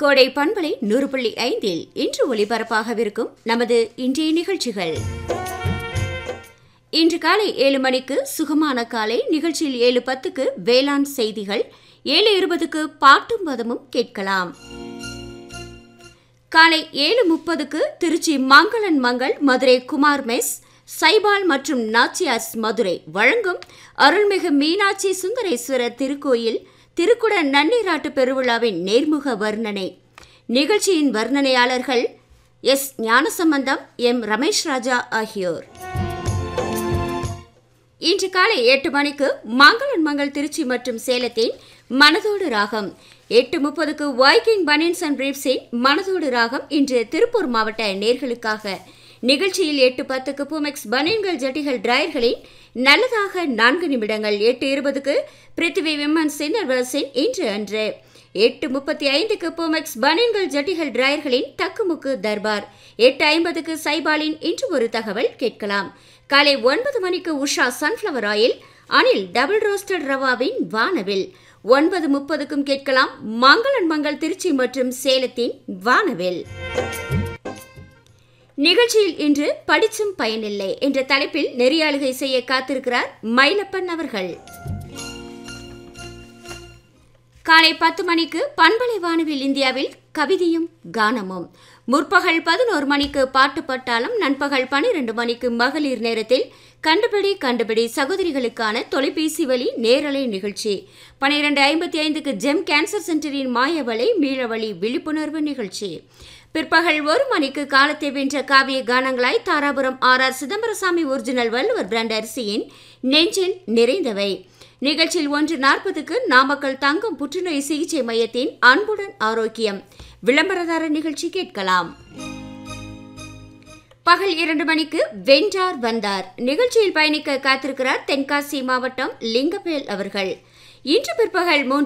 கோடை பண்பலை நூறு புள்ளி ஐந்தில் இன்று ஒளிபரப்பாகவிருக்கும் நமது இன்றைய நிகழ்ச்சிகள் இன்று காலை ஏழு மணிக்கு சுகமான காலை நிகழ்ச்சியில் ஏழு பத்துக்கு வேளாண் செய்திகள் ஏழு இருபதுக்கு பாட்டும் பதமும் கேட்கலாம் காலை ஏழு முப்பதுக்கு திருச்சி மங்களன் மங்கள் மதுரை குமார் மெஸ் சைபால் மற்றும் நாச்சியாஸ் மதுரை வழங்கும் அருள்மிகு மீனாட்சி சுந்தரேஸ்வரர் திருக்கோயில் திருக்குட நன்னீராட்டு பெருவிழாவின் நேர்முக வர்ணனை நிகழ்ச்சியின் வர்ணனையாளர்கள் எஸ் ஞானசம்பந்தம் எம் ரமேஷ் ராஜா ஆகியோர் இன்று காலை எட்டு மணிக்கு மங்களன் மங்கள் திருச்சி மற்றும் சேலத்தின் மனதோடு ராகம் எட்டு முப்பதுக்கு வைக்கிங் பனியன்ஸ் அண்ட் பிரீப்ஸின் மனதோடு ராகம் இன்று திருப்பூர் மாவட்ட நேர்களுக்காக நிகழ்ச்சியில் எட்டு பத்துக்கு பூமெக்ஸ் பனியன்கள் ஜட்டிகள் டிரையர்களின் நல்லதாக நான்கு நிமிடங்கள் எட்டு இருபதுக்கு பிருத்திவி விமன் சின்னர்வர்ஸின் இன்று அன்று எட்டு முப்பத்தி ஐந்துக்கு பூமெக்ஸ் பனியன்கள் ஜட்டிகள் டிரையர்களின் தக்குமுக்கு தர்பார் எட்டு ஐம்பதுக்கு சைபாலின் இன்று ஒரு தகவல் கேட்கலாம் காலை ஒன்பது மணிக்கு Usha sunflower oil Anil double roasted ரவாவின் வானவில் ஒன்பது முப்பதுக்கும் கேட்கலாம் மங்களன் மங்கள் திருச்சி மற்றும் சேலத்தின் வானவில் நிகழ்ச்சியில் இன்று படிச்சும் பயனில்லை என்ற தலைப்பில் நெறியாளுகை செய்ய காத்திருக்கிறார் மயிலப்பன் அவர்கள் காலை பத்து மணிக்கு பண்பலை வானவில் இந்தியாவில் கவிதையும் கானமும் முற்பகல் பதினோரு மணிக்கு பாட்டு பட்டாளம் நண்பகல் பனிரெண்டு மணிக்கு மகளிர் நேரத்தில் கண்டுபிடி கண்டுபிடி சகோதரிகளுக்கான தொலைபேசி வழி நேரலை நிகழ்ச்சி பனிரெண்டு ஐம்பத்தி ஐந்துக்கு ஜெம் கேன்சர் சென்டரின் மாயவளை மீளவழி விழிப்புணர்வு நிகழ்ச்சி பிற்பகல் ஒரு மணிக்கு காலத்தை வென்ற காவிய கானங்களாய் Dharapuram R R Chidambarasamy original Valluvar brand அரிசியின் நெஞ்சில் நிறைந்தவை நிகழ்ச்சியில் ஒன்று நாற்பதுக்கு நாமக்கல் தங்கம் புற்றுநோய் சிகிச்சை மையத்தின் அன்புடன் ஆரோக்கியம் விளம்பரதார நிகழ்ச்சி கேட்கலாம் பகல் இரண்டு மணிக்கு வென்றார் வந்தார் நிகழ்ச்சியில் பயணிக்க காத்திருக்கிறார் தென்காசி மாவட்டம் லிங்கப்பேல் அவர்கள் இன்று பிற்பகல் மூன்று